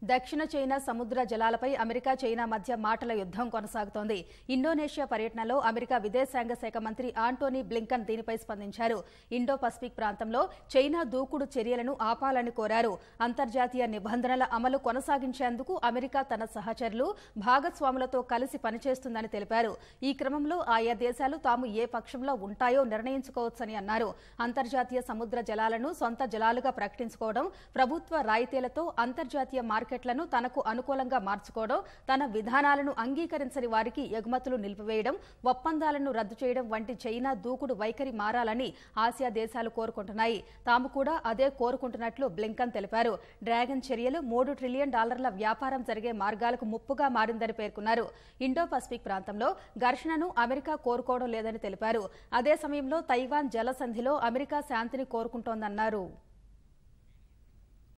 దక్షిణ చైనా సముద్ర జలాలపై America China మధ్య మాటల యుద్దం కొనసాగుతోంది ఇండోనేషియా పర్యటనలో అమెరికా విదేశాంగ శాఖ మంత్రి ఆంటోనీ బ్లింకన్ దీనిపై స్పందించారు ఇండో పసిఫిక్ ప్రాంతంలో చైనా దూకుడు చర్యలను ఆపాలని కోరారు అంతర్జాతీయ నిబంధనల అమలు కొనసాగించేందుకు అమెరికా తన సహచరులు భాగస్వాములతో కలిసి పనిచేస్తుందని తెలిపారు ఈ క్రమంలో ఆయా దేశాలు తాము ఏ పక్షంలో ఉంటాయో నిర్ణయించుకోవచ్చని అన్నారు అంతర్జాతీయ సముద్ర జలాలను సొంత జలాలుగా ప్రకటించుకోవడం ప్రభుత్వ రాయితీలతో అంతర్జాతీయ మార్కెట్లను తనకు అనుకూలంగా మార్చుకోవడం తన విధానాలను అంగీకరించని వారికి ఎగుమతులు నిలిపివేయడం ఒప్పందాలను రద్దు చేయడం వంటి చైనా దూకుడు వైఖరి మారాలని ఆసియా దేశాలు కోరుకుంటున్నాయి తాము కూడా అదే కోరుకుంటున్నట్లు బ్లింకన్ తెలిపారు డ్రాగన్ చర్యలు మూడు ట్రిలియన్ డాలర్ల వ్యాపారం జరిగే మార్గాలకు ముప్పుగా మారిందని పేర్కొన్నారు ఇండో పసిఫిక్ ప్రాంతంలో ఘర్షణను అమెరికా కోరుకోవడం లేదని తెలిపారు అదే సమయంలో తైవాన్ జలసంధిలో అమెరికా శాంతిని కోరుకుంటోందన్నారు